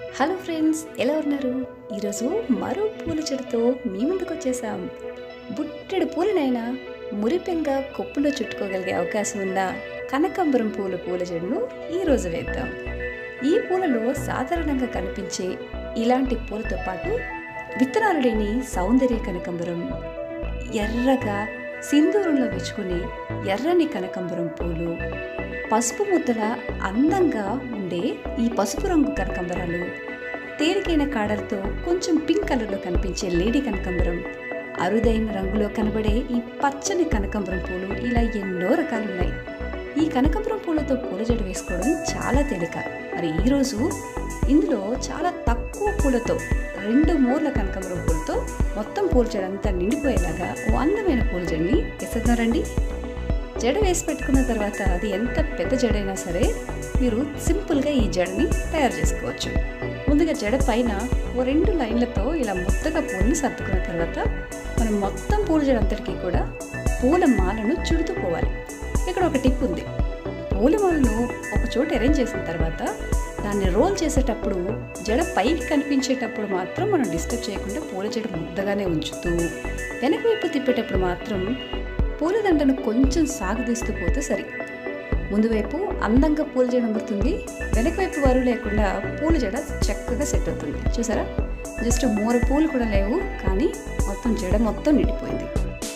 hello friends ఎలా ఉన్నారు ఈరోజు మరో పూల చెడుతో మీ ముందుకు వచ్చేసాం బుట్టెడు పూలనైనా మురిపెంగా కొప్పులో చుట్టుకోగలిగే అవకాశం ఉన్న కనకాంబరం పూల పూల జడను ఈరోజు వేద్దాం ఈ పూలలో సాధారణంగా కనిపించే ఇలాంటి పూలతో పాటు విత్తనాలు లేని సౌందర్య కనకాంబరం ఎర్రగా సింధూరంలో విచ్చుకునే ఎర్రని కనకాంబరం పూలు పసుపు ముద్దల అందంగా ఉండే ఈ పసుపు రంగు కనకాంబరాలు తేలికైన కాడలతో కొంచెం పింక్ కలర్లో కనిపించే లేడీ కనకాంబరం అరుదైన రంగులో కనబడే ఈ పచ్చని కనకాంబరం పూలు ఇలా ఎన్నో రకాలు ఉన్నాయి ఈ కనకాంబరం పూలతో పూల జడ వేసుకోవడం చాలా తేలిక మరి ఈరోజు ఇందులో చాలా తక్కువ పూలతో రెండు మూర్ల కనకాంబరం పూలతో మొత్తం పూల జడ అంతా నిండిపోయేలాగా ఓ అందమైన పూల జడని వేస్తున్నారండి జడ వేసి పెట్టుకున్న తర్వాత అది ఎంత పెద్ద జడైనా సరే మీరు సింపుల్గా ఈ జడని తయారు చేసుకోవచ్చు ముందుగా జడ పైన ఓ రెండు లైన్లతో ఇలా ముద్దగా పూలను సర్దుకున్న తర్వాత మనం మొత్తం పూల జడ అంతటికీ కూడా పూల మాలను చుడుతూ పోవాలి ఇక్కడ ఒక టిప్ ఉంది పూల మాలను ఒక చోట అరేంజ్ చేసిన తర్వాత దాన్ని రోల్ చేసేటప్పుడు జడ పైకి కనిపించేటప్పుడు మాత్రం మనం డిస్టర్బ్ చేయకుండా పూల జడ ముద్దగానే ఉంచుతూ వెనక వైపు తిప్పేటప్పుడు మాత్రం పూలదండను కొంచెం సాగదీస్తూ పోతే సరి ముందు వైపు అందంగా పూల జడ అమరుతుంది వెనక వైపు వరువు లేకుండా పూల జడ చక్కగా సెట్ అవుతుంది చూసారా జస్ట్ మూర పూలు కూడా లేవు కానీ మొత్తం జడ మొత్తం నిండిపోయింది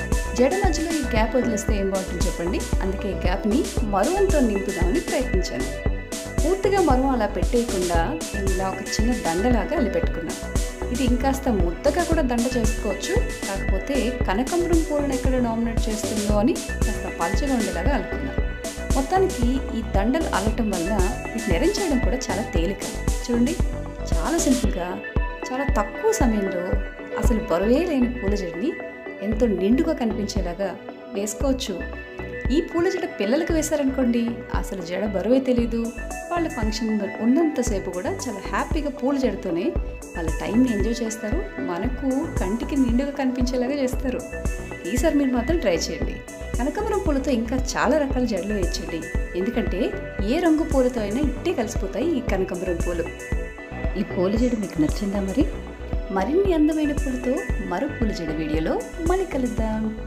జడ మధ్యలో ఈ గ్యాప్ వదిలేస్తే ఏం బాగుంటుంది చెప్పండి అందుకే ఈ గ్యాప్ని మరువంతో నింపుదామని ప్రయత్నించాను పూర్తిగా మరువం అలా పెట్టేయకుండా నేను ఇలా ఒక చిన్న దండలాగా అల్లి పెట్టుకున్నాను ఇది ఇంకాస్త ముద్దగా కూడా దండ చేసుకోవచ్చు కాకపోతే కనకంబరం పూలను ఎక్కడ డామినేట్ చేస్తుందో అని కాస్త పల్చగా ఉండేలాగా అల్లుకున్నాను మొత్తానికి ఈ దండలు అల్లటం వల్ల వీటిని అరేంజ్ చేయడం కూడా చాలా తేలిక చూడండి చాలా సింపుల్గా చాలా తక్కువ సమయంలో అసలు బరువే లేని పూల జడని ఎంతో నిండుగా కనిపించేలాగా వేసుకోవచ్చు ఈ పూల జడ పిల్లలకు వేశారనుకోండి అసలు జడ బరువే తెలీదు వాళ్ళ ఫంక్షన్ ఉన్నంతసేపు కూడా చాలా హ్యాపీగా పూల జడతోనే వాళ్ళ టైంని ఎంజాయ్ చేస్తారు మనకు కంటికి నిండుగా కనిపించేలాగా చేస్తారు ఈసారి మీరు మాత్రం ట్రై చేయండి కనకాంబరం పూలతో ఇంకా చాలా రకాల జడలు వేయచ్చండి ఎందుకంటే ఏ రంగు పూలతో అయినా ఇట్టే కలిసిపోతాయి ఈ కనకాంబరం పూలు ఈ పూల జడ మీకు నచ్చిందా మరి మరిన్ని అందమైన పూలతో మరో పూల జడ వీడియోలో మళ్ళీ కలుద్దాం